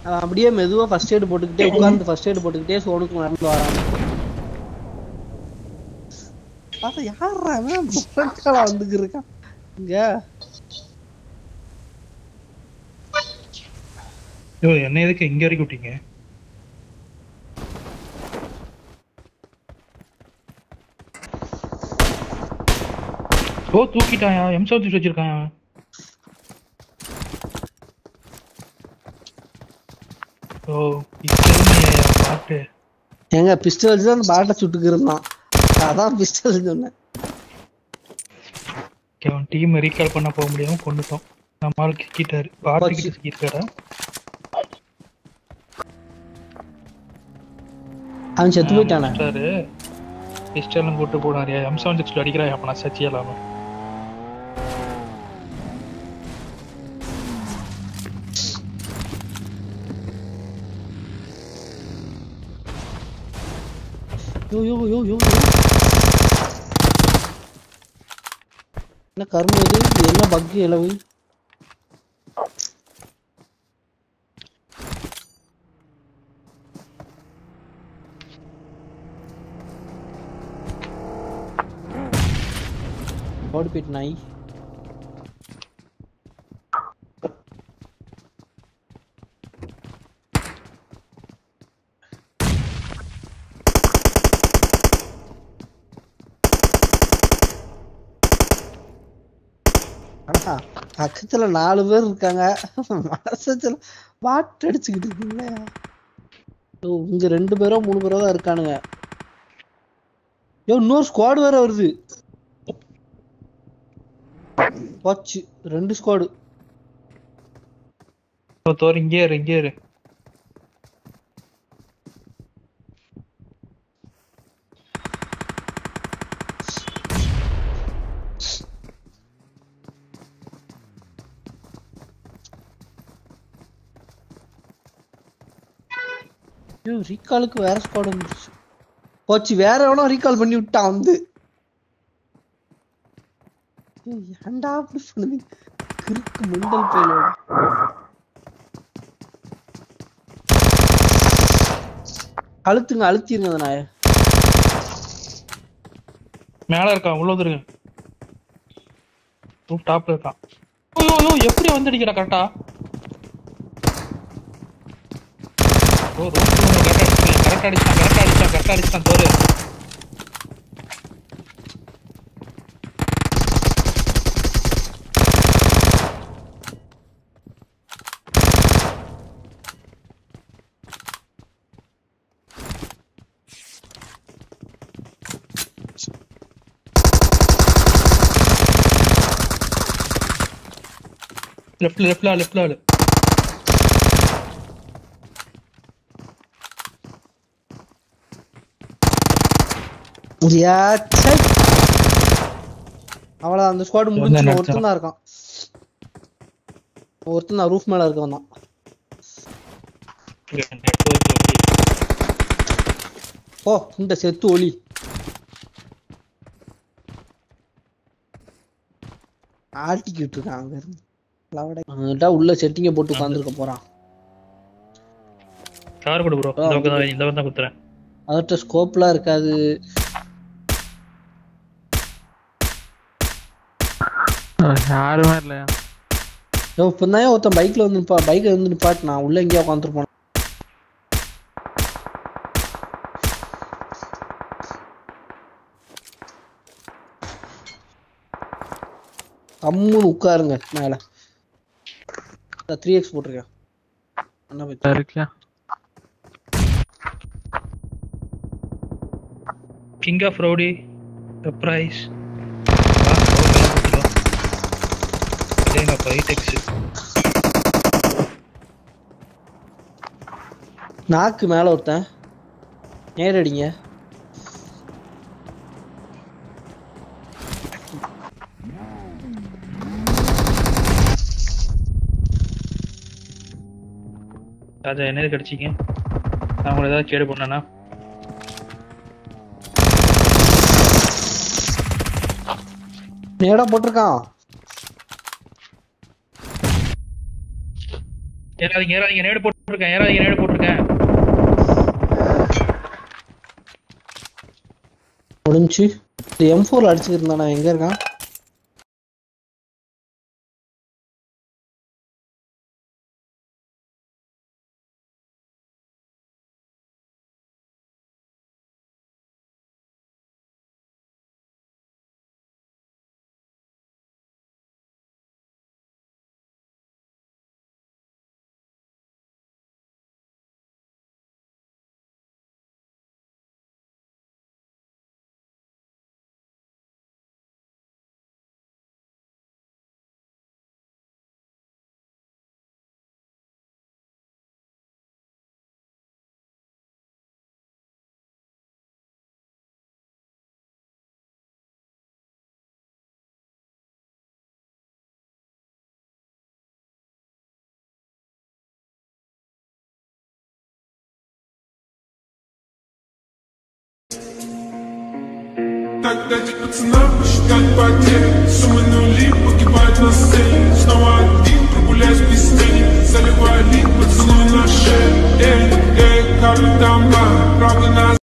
அவன் அப்படியே மெதுவா ஃபர்ஸ்ட் எய்ட் போட்டுக்கிட்டே உட்கார்ந்து ஃபர்ஸ்ட் எய்ட் போட்டுக்கிட்டே சோனுக்கு நடந்து வரான் பார்த்தா யாரா அவன் புறக்கால வந்துக்கு இருக்கான் இங்க ஐயோ என்ன எதுக்கு இங்க வரைக்கும் விட்டீங்க ஓ தூக்கிட்டாயா எம் செவன்டி வச்சிருக்கான் அவன். ஓ இத்தனையா பாட்டு எங்க பிஸ்டல் வச்சு தான் அந்த பாட்டை சுட்டுக்கு இருந்தான் அதான் பிஸ்டல் சொன்னேன் அவன் டீம் ரீகால் பண்ண போக முடியாம கொண்டுட்டோம் நம்ம ஆள் கிக்கிட்டாரு பாட்டுக்கிட்டு சிக்கிட்டாரா அவன் செத்து போயிட்டானே சாரு பிஸ்டலும் கூட்டு போனாரியா எம் செவன் சிக்ஸ்ல அடிக்கிறா அப்ப நான் சச்சியா இல்லாம யோ யோ யோ யோ யோ. என்ன கரும்பு இது இது என்ன பக்கு இளவு ஓடி போயிட்டு நாய் ஆனா பக்கத்துல நாலு பேர் இருக்காங்க மனசத்துல வாட்டு அடிச்சுக்கிட்டு இருக்கீங்களே ஓ இங்க ரெண்டு பேரோ மூணு பேரோ தான் இருக்கானுங்க யோ இன்னொரு ஸ்குவாடு வேற வருது போச்சு ரெண்டு ஸ்குவாடு தோறு இங்கே இரு இங்கே இரு ஐயோ ரீகாலுக்கு வேற ஸ்குவாட் வந்துருச்சு போச்சு வேற எவனோ ரீகால் பண்ணி விட்டான் வந்து ஐயோ, ஏன்டா அப்படி பண்ணுது கிறுக்கு மெண்டல் போயிடும் அழுத்துங்க அழுத்திருங்க அந்த நாய மேல இருக்கான் உள்ள வந்துருங்க ரூப் டாப்ல இருக்கான் ஐயோ ஐயோ எப்படி வந்து அடிக்கிறா கரெக்டா ஓ ரூப் கரெக்டா அடிச்சான் கரெக்டா அடிச்சான் கரெக்டா அடிச்சான் தோறு லெஃப்ட்ல லெஃப்ட்ல லெஃப்ட்ல ஆளு யா, ச்சை. அவ்வளவு அந்த ஸ்குவாட் முடிஞ்சு நடத்துறான். ஒருத்தன் தான் இருக்கான் ஒருத்தன் தான் ரூஃப் மேல இருக்கவன் தான் ஓ இந்த செத்து ஒளி ஆட்டிக்கிட்டு இருக்கான் அங்க இருந்து லவடை. அவன்கிட்ட உள்ள செட்டிங்க போட்டு உட்காந்துருக்க போறான் கார் கொடு ப்ரோ இந்த பக்கம் தான் இந்த பக்கம் தான் குத்துறேன் அவர்கிட்ட ஸ்கோப்லாம் இருக்காது யாருமே இல்லையா யோ, இப்பதான் ஒருத்தன் பைக்ல வந்து நிப்பா பைக்ல வந்து நிப்பாட்டு நான் உள்ள எங்கேயோ உட்காந்துருப்போம் கம்முன்னு உட்காருங்க மேல த்ரீ எக்ஸ் போட்டிருக்கேன் என்ன பத்தி இருக்கியா king of rowdy surprise fight எக்ஸ் நாக்கு மேல ஒருத்தன் நேரடிங்க ராஜா என்ன கிடைச்சிங்க நான் உங்களை ஏதாவது கேடு பண்ணனா நேடா போட்டிருக்கான் ஏறாதீங்க ஏறாதீங்க நேடு போட்டு போட்டிருக்கேன் யாராவது நேடு போட்டிருக்கேன் முடிஞ்சு எம் ஃபோர் அடிச்சுக்கிட்டு எங்க இருக்கான் Так дайте пацанам посчитать потери Суммы нули погибают на сцене